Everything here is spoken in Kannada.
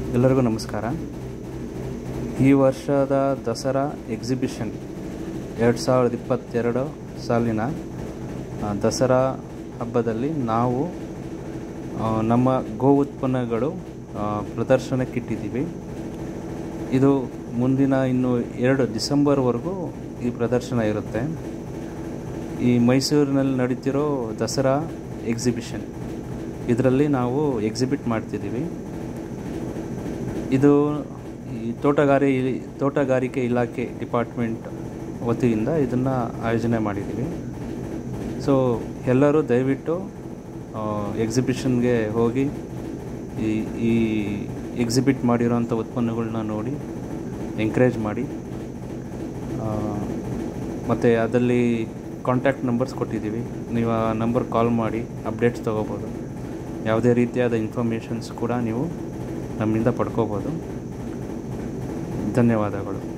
ಎಲ್ಲರಿಗೂ ನಮಸ್ಕಾರ ಈ ವರ್ಷದ ದಸರಾ ಎಕ್ಸಿಬಿಷನ್ ಎರಡು ಸಾವಿರದ ಇಪ್ಪತ್ತೆರಡು ಸಾಲಿನ ಆ, ದಸರಾ ಹಬ್ಬದಲ್ಲಿ ನಾವು ಆ, ನಮ್ಮ ಗೋ ಉತ್ಪನ್ನಗಳು ಆ, ಪ್ರದರ್ಶನಕ್ಕಿಟ್ಟಿದ್ದೀವಿ ಇದು ಮುಂದಿನ ಇನ್ನು ಎರಡು ಡಿಸೆಂಬರ್ವರೆಗೂ ಈ ಪ್ರದರ್ಶನ ಇರುತ್ತೆ ಈ ಮೈಸೂರಿನಲ್ಲಿ ನಡೀತಿರೋ ದಸರಾ ಎಕ್ಸಿಬಿಷನ್ ಇದರಲ್ಲಿ ನಾವು ಎಕ್ಸಿಬಿಟ್ ಮಾಡ್ತಿದ್ದೀವಿ ಇದು ಈ ತೋಟಗಾರಿ ತೋಟಗಾರಿಕೆ ಇಲಾಖೆ ಡಿಪಾರ್ಟ್ಮೆಂಟ್ ವತಿಯಿಂದ ಇದನ್ನು ಆಯೋಜನೆ ಮಾಡಿದ್ದೀವಿ ಸೊ ಎಲ್ಲರೂ ದಯವಿಟ್ಟು ಎಕ್ಸಿಬಿಷನ್ಗೆ ಹೋಗಿ ಈ ಈ ಎಕ್ಸಿಬಿಟ್ ಮಾಡಿರೋಂಥ ಉತ್ಪನ್ನಗಳನ್ನ ನೋಡಿ ಎಂಕರೇಜ್ ಮಾಡಿ ಮತ್ತು ಅದರಲ್ಲಿ ಕಾಂಟ್ಯಾಕ್ಟ್ ನಂಬರ್ಸ್ ಕೊಟ್ಟಿದ್ದೀವಿ ನೀವು ಆ ನಂಬರ್ ಕಾಲ್ ಮಾಡಿ ಅಪ್ಡೇಟ್ಸ್ ತೊಗೋಬೋದು ಯಾವುದೇ ರೀತಿಯಾದ ಇನ್ಫಾರ್ಮೇಷನ್ಸ್ ಕೂಡ ನೀವು ನಮ್ಮಿಂದ ಪಡ್ಕೋಬೋದು ಧನ್ಯವಾದಗಳು